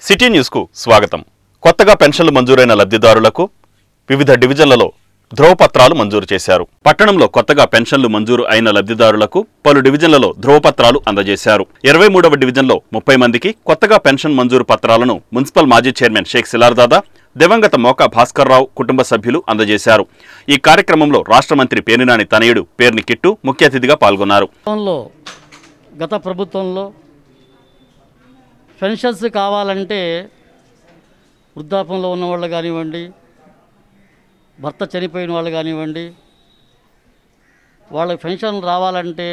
city న్యూస్కు స్వాగతం కొత్తగా పెన్షన్లు మంజూరైన లబ్ధిదారులకు వివిధ డివిజన్లలో ధ్రువపత్రాలు మంజూరు చేశారు పట్టణంలో కొత్తగా పెన్షన్లు మంజూరు అయిన లబ్ధిదారులకు పలు డివిజన్లలో ధ్రువపత్రాలు అందజేశారు ఇరవై మూడవ డివిజన్లో ముప్పై మందికి కొత్తగా పెన్షన్ మంజూరు పత్రాలను మున్సిపల్ మాజీ చైర్మన్ షేక్ సిలార్దాదా దివంగత మోకా భాస్కర్రావు కుటుంబ సభ్యులు అందజేశారు ఈ కార్యక్రమంలో రాష్ట్ర మంత్రి పేర్నినాని తనయుడు పేర్ని కిట్టు ముఖ్య అతిథిగా పాల్గొన్నారు ప్రభుత్వంలో గత ప్రభుత్వంలో పెన్షన్స్ కావాలంటే వృద్ధాపంలో ఉన్నవాళ్ళు కానివ్వండి భర్త చనిపోయిన వాళ్ళు కానివ్వండి వాళ్ళకి పెన్షన్ రావాలంటే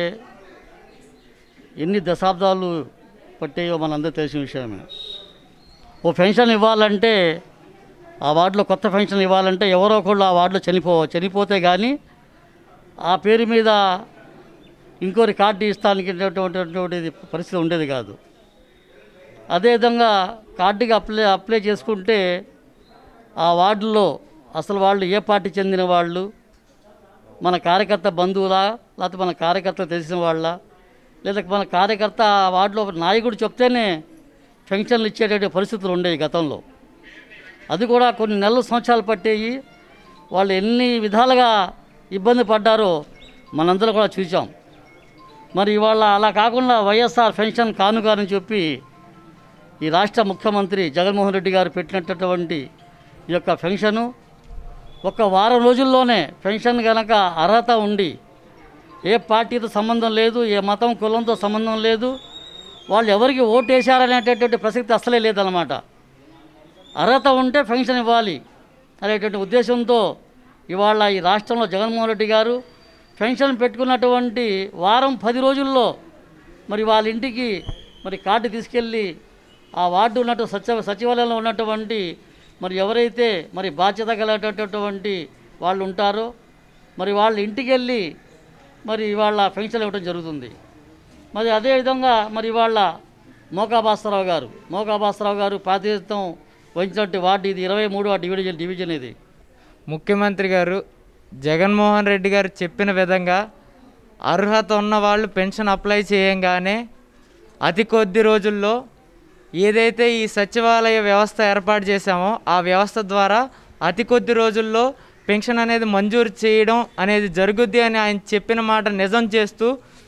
ఎన్ని దశాబ్దాలు పట్టాయో మనందరూ తెలిసిన విషయమే ఓ పెన్షన్ ఇవ్వాలంటే ఆ వార్డులో కొత్త పెన్షన్ ఇవ్వాలంటే ఎవరో ఒకళ్ళు ఆ వార్డులో చనిపో చనిపోతే కానీ ఆ పేరు మీద ఇంకోరి కార్డు ఇస్తానికి ఉండేటువంటి పరిస్థితి ఉండేది కాదు అదేవిధంగా కార్డుకి అప్లై అప్లై చేసుకుంటే ఆ వార్డులో అసలు వాళ్ళు ఏ పార్టీ చెందిన వాళ్ళు మన కార్యకర్త బంధువులా లేకపోతే మన కార్యకర్త తెలిసిన వాళ్ళ లేదా మన కార్యకర్త ఆ వార్డులో ఒక నాయకుడు చెప్తేనే పెన్షన్లు ఇచ్చేటటువంటి పరిస్థితులు ఉండేవి గతంలో అది కూడా కొన్ని నెలలు సంవత్సరాలు పట్టేవి వాళ్ళు ఎన్ని విధాలుగా ఇబ్బంది పడ్డారో మనందరం కూడా చూసాం మరి ఇవాళ అలా కాకుండా వైఎస్ఆర్ పెన్షన్ కానుక అని చెప్పి ఈ రాష్ట్ర ముఖ్యమంత్రి జగన్మోహన్ రెడ్డి గారు పెట్టినటువంటి ఈ యొక్క పెన్షను ఒక వారం రోజుల్లోనే పెన్షన్ కనుక అర్హత ఉండి ఏ పార్టీతో సంబంధం లేదు ఏ మతం కులంతో సంబంధం లేదు వాళ్ళు ఎవరికి ఓటు వేశారనేటటువంటి ప్రసక్తి అసలే లేదన్నమాట అర్హత ఉంటే పెన్షన్ ఇవ్వాలి అనేటువంటి ఉద్దేశంతో ఇవాళ ఈ రాష్ట్రంలో జగన్మోహన్ రెడ్డి గారు పెన్షన్ పెట్టుకున్నటువంటి వారం పది రోజుల్లో మరి వాళ్ళ ఇంటికి మరి కార్డు తీసుకెళ్ళి ఆ వార్డు ఉన్నట్టు సచివ సచివాలయంలో ఉన్నటువంటి మరి ఎవరైతే మరి బాధ్యత కలిగేటటువంటి వాళ్ళు ఉంటారో మరి వాళ్ళ ఇంటికి వెళ్ళి మరి వాళ్ళ పెన్షన్ ఇవ్వడం జరుగుతుంది మరి అదేవిధంగా మరి వాళ్ళ మోకా భాస్కరరావు గారు మోకా భాస్కరరావు గారు ప్రాతినిధ్యం వహించినట్టు వార్డు ఇది ఇరవై మూడవ డివిజన్ డివిజన్ ఇది ముఖ్యమంత్రి గారు జగన్మోహన్ రెడ్డి గారు చెప్పిన విధంగా అర్హత ఉన్న వాళ్ళు పెన్షన్ అప్లై చేయంగానే అతి కొద్ది రోజుల్లో ఏదైతే ఈ సచివాలయ వ్యవస్థ ఏర్పాటు చేశామో ఆ వ్యవస్థ ద్వారా అతి కొద్ది రోజుల్లో పెన్షన్ అనేది మంజూరు చేయడం అనేది జరుగుద్ది అని ఆయన చెప్పిన మాట నిజం చేస్తూ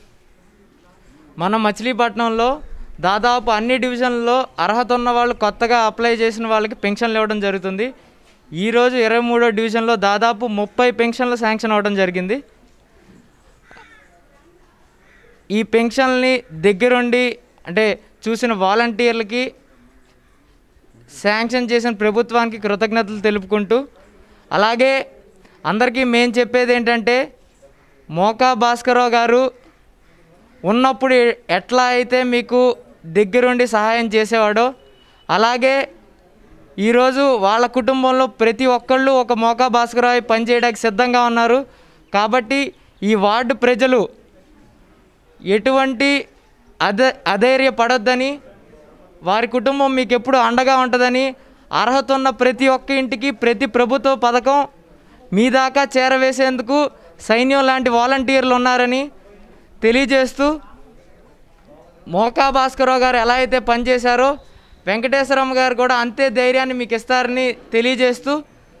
మన మచిలీపట్నంలో దాదాపు అన్ని డివిజన్లలో అర్హత ఉన్న వాళ్ళు కొత్తగా అప్లై చేసిన వాళ్ళకి పెన్షన్లు ఇవ్వడం జరుగుతుంది ఈరోజు ఇరవై మూడో డివిజన్లో దాదాపు ముప్పై పెన్షన్లు శాంక్షన్ అవ్వడం జరిగింది ఈ పెన్షన్ని దగ్గరుండి అంటే చూసిన వాలంటీర్లకి శాంక్షన్ చేసిన ప్రభుత్వానికి కృతజ్ఞతలు తెలుపుకుంటూ అలాగే అందరికీ మేము చెప్పేది ఏంటంటే మోకా భాస్కరరావు గారు ఉన్నప్పుడు ఎట్లా అయితే మీకు దగ్గరుండి సహాయం చేసేవాడో అలాగే ఈరోజు వాళ్ళ కుటుంబంలో ప్రతి ఒక్కళ్ళు ఒక మోకా భాస్కరరావు పనిచేయడానికి సిద్ధంగా ఉన్నారు కాబట్టి ఈ వార్డు ప్రజలు ఎటువంటి అధ అధైర్యపడొద్దని వారి కుటుంబం మీకు ఎప్పుడు అండగా ఉంటుందని అర్హత ఉన్న ప్రతి ఒక్క ఇంటికి ప్రతి ప్రభుత్వ పథకం మీ దాకా చేరవేసేందుకు సైన్యం లాంటి వాలంటీర్లు ఉన్నారని తెలియజేస్తూ మోకా భాస్కరరావు గారు ఎలా అయితే పనిచేశారో వెంకటేశ్వరమ్మ గారు కూడా అంతే ధైర్యాన్ని మీకు ఇస్తారని తెలియజేస్తూ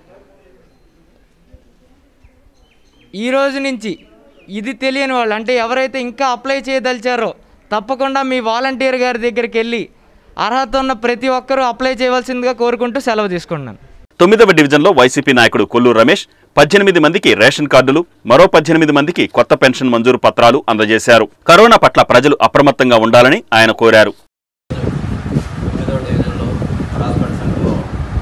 ఈ రోజు నుంచి ఇది తెలియని వాళ్ళు అంటే ఎవరైతే ఇంకా అప్లై చేయదలిచారో తప్పకుండా మీ వాలంటీర్ గారి దగ్గరికి వెళ్ళి అర్హత ఉన్న ప్రతి ఒక్కరూ అప్లై చేయవలసిందిగా కోరుకుంటూ సెలవు తీసుకుంటున్నాను తొమ్మిదవ డివిజన్లో వైసీపీ నాయకుడు కొల్లూరు రమేష్ పద్దెనిమిది మందికి రేషన్ కార్డులు మరో పద్దెనిమిది మందికి కొత్త పెన్షన్ మంజూరు పత్రాలు అందజేశారు కరోనా పట్ల ప్రజలు అప్రమత్తంగా ఉండాలని ఆయన కోరారు తొమ్మిదవ డివిజన్లో రాజపేట సెంటర్లో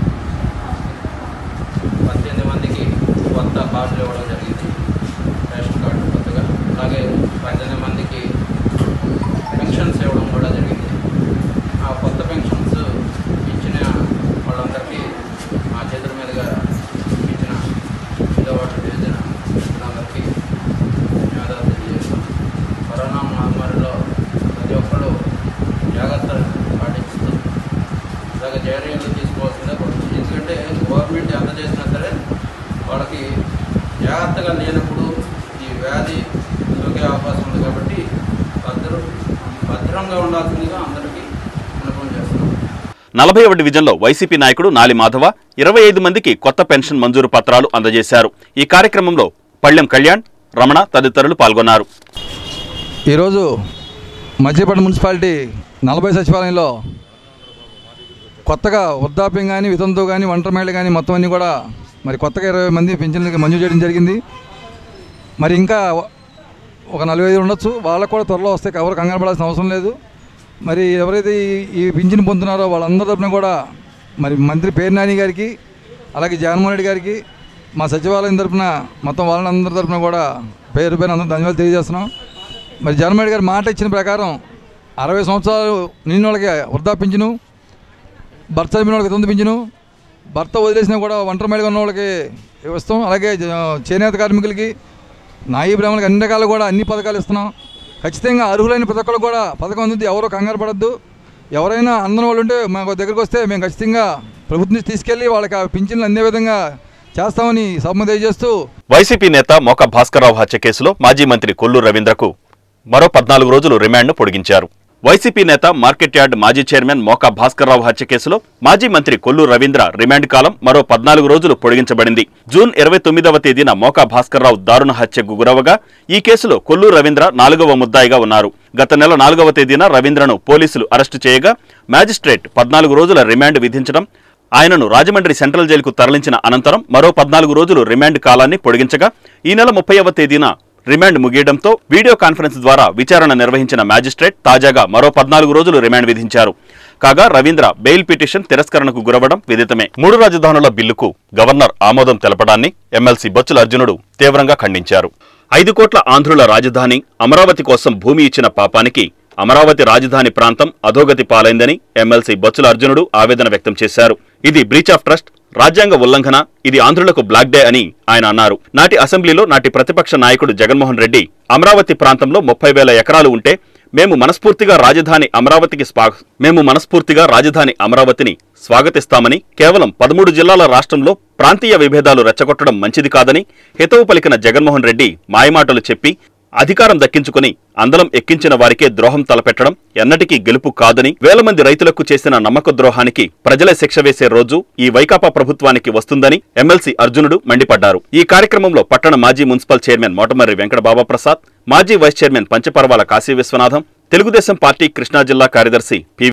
పద్దెనిమిది మందికి కొత్త కార్డులు ఇవ్వడం జరిగింది రేషన్ కార్డు కొత్తగా అలాగే పద్దెనిమిది మందికి పెన్షన్స్ ఇవ్వడం కూడా జరిగింది ఆ కొత్త పెన్షన్స్ ఇచ్చిన వాళ్ళందరికీ మా చేతుల మీదుగా ఇచ్చిన ఐదో వార్డు డివిజన్ అందరికీ ధన్యవాదాలు తెలియజేస్తాం కరోనా మహమ్మారిలో ప్రతి ఒక్కరు జాగ్రత్తలు పాటిస్తూ ఇలాగ చర్యలు తీసుకోవాల్సిందే పడుతుంది ఎందుకంటే గవర్నమెంట్ ఎంత చేసినా సరే వాళ్ళకి జాగ్రత్తగా లేనప్పుడు ఈ వ్యాధి సోకే అవకాశం ఉంది కాబట్టి అందరూ భద్రంగా ఉండాల్సిందిగా అందరికీ అనుభవం చేస్తున్నాం నలభైవ డివిజన్లో వైసీపీ నాయకుడు నాలి మాధవ ఇరవై ఐదు మందికి కొత్త పెన్షన్ మంజూరు పత్రాలు అందజేశారు ఈ కార్యక్రమంలో పళ్ళెం కళ్యాణ్ రమణ తదితరులు పాల్గొన్నారు ఈరోజు మధ్యపట్నం మున్సిపాలిటీ నలభై సచివాలయంలో కొత్తగా వృద్ధాప్యం కానీ వితంతు కానీ ఒంటరి మహిళ కానీ మొత్తం అన్నీ కూడా మరి కొత్తగా ఇరవై మంది పింఛన్లకి మంజూరు చేయడం జరిగింది మరి ఇంకా ఒక నలభై ఐదు ఉండొచ్చు వాళ్ళకు కూడా త్వరలో వస్తే ఎవరు కంగారు పడాల్సిన అవసరం లేదు మరి ఎవరైతే ఈ- ఈ పింఛన్ పొందుతున్నారో వాళ్ళందరి తరపున కూడా మరి మంత్రి పేరు నాని గారికి అలాగే జగన్మోహన్ రెడ్డి గారికి మా సచివాలయం తరపున మొత్తం వాళ్ళందరి తరపున కూడా పేరు పేరు అందరూ ధన్యవాదాలు తెలియజేస్తున్నాం మరి జగన్మోహన్ రెడ్డి గారు మాట ఇచ్చిన ప్రకారం అరవై సంవత్సరాలు నిన్న వాళ్ళకి వృద్ధాపించును భర్త చనిపోయిన వాళ్ళకి తొంది పింఛను భర్త వదిలేసినా కూడా ఒంటరి మహిళగా ఉన్న వాళ్ళకి ఇస్తాం అలాగే జ- చేనేత కార్మికులకి నాయి బ్రాహ్మణులకి అన్ని రకాలు కూడా అన్ని పథకాలు ఇస్తున్నాం ఖచ్చితంగా అర్హులైన ప్రతి ఒక్కరు కూడా పథకం అందుతుంది ఎవరో కంగారు పడద్దు ఎవరైనా అందని వాళ్ళు ఉంటే మాకు దగ్గరికి వస్తే మేము ఖచ్చితంగా ప్రభుత్వం నుంచి తీసుకెళ్ళి వాళ్ళకి ఆ పింఛన్లు అందే విధంగా చేస్తామని సభ తెలియజేస్తూ వైసీపీ నేత మోక భాస్కర్రావు హత్య కేసులో మాజీ మంత్రి కొల్లు రవీంద్రకు మరో పద్నాలుగు రోజులు రిమాండ్ను పొడిగించారు వైసీపీ నేత మార్కెట్ యార్డ్ మాజీ చైర్మన్ మోకా భాస్కర్రావు హత్య కేసులో మాజీ మంత్రి కొల్లు రవీంద్ర రిమాండ్ కాలం మరో పద్నాలుగు రోజులు పొడిగించబడింది జూన్ ఇరవై తొమ్మిదవ తేదీన మోకా భాస్కర్రావు దారుణ హత్యకు గురవగా ఈ కేసులో కొల్లు రవీంద్ర నాలుగవ ముద్దాయిగా ఉన్నారు గత నెల నాలుగవ తేదీన రవీంద్రను పోలీసులు అరెస్టు చేయగా మ్యాజిస్ట్రేట్ పద్నాలుగు రోజుల రిమాండ్ విధించడం ఆయనను రాజమండ్రి సెంట్రల్ జైలుకు తరలించిన అనంతరం మరో పద్నాలుగు రోజులు రిమాండ్ కాలాన్ని పొడిగించగా ఈ నెల ముప్పైవ తేదీన రిమాండ్ ముగియడంతో వీడియో కాన్ఫరెన్స్ ద్వారా విచారణ నిర్వహించిన మ్యాజిస్ట్రేట్ తాజాగా మరో పద్నాలుగు రోజులు రిమాండ్ విధించారు కాగా రవీంద్ర బెయిల్ పిటిషన్ తిరస్కరణకు గురవడం విదితమే మూడు రాజధానుల బిల్లుకు గవర్నర్ ఆమోదం తెలపడాన్ని ఎమ్మెల్సీ బొచ్చుల అర్జునుడు తీవ్రంగా ఖండించారు ఐదు కోట్ల ఆంధ్రుల రాజధాని అమరావతి కోసం భూమి ఇచ్చిన పాపానికి అమరావతి రాజధాని ప్రాంతం అధోగతి పాలైందని ఎమ్మెల్సీ బొత్సుల అర్జునుడు ఆవేదన వ్యక్తం చేశారు ఇది బ్రీచ్ ఆఫ్ ట్రస్ట్ రాజ్యాంగ ఉల్లంఘన ఇది ఆంధ్రులకు బ్లాక్ డే అని ఆయన అన్నారు నాటి అసెంబ్లీలో నాటి ప్రతిపక్ష నాయకుడు జగన్మోహన్ రెడ్డి అమరావతి ప్రాంతంలో ముప్పై వేల ఎకరాలు ఉంటే మేము మనస్ఫూర్తిగా రాజధాని అమరావతికి స్వా మేము మనస్ఫూర్తిగా రాజధాని అమరావతిని స్వాగతిస్తామని కేవలం పదమూడు జిల్లాల రాష్ట్రంలో ప్రాంతీయ విభేదాలు రెచ్చగొట్టడం మంచిది కాదని హితవు పలికిన జగన్మోహన్ రెడ్డి మాయమాటలు చెప్పి అధికారం దక్కించుకుని అందలం ఎక్కించిన వారికే ద్రోహం తలపెట్టడం ఎన్నటికీ గెలుపు కాదని వేల మంది రైతులకు చేసిన నమ్మక ద్రోహానికి ప్రజలే శిక్ష వేసే రోజు ఈ వైకాపా ప్రభుత్వానికి వస్తుందని ఎమ్మెల్సీ అర్జునుడు మండిపడ్డారు ఈ కార్యక్రమంలో పట్టణ మాజీ మున్సిపల్ చైర్మన్ మోటమర్రి వెంకట బాబాప్రసాద్ మాజీ vice chairman Panchaparvala Kashi Vishwanatham Telugu Desam party Krishna జిల్లా కార్యదర్శి పి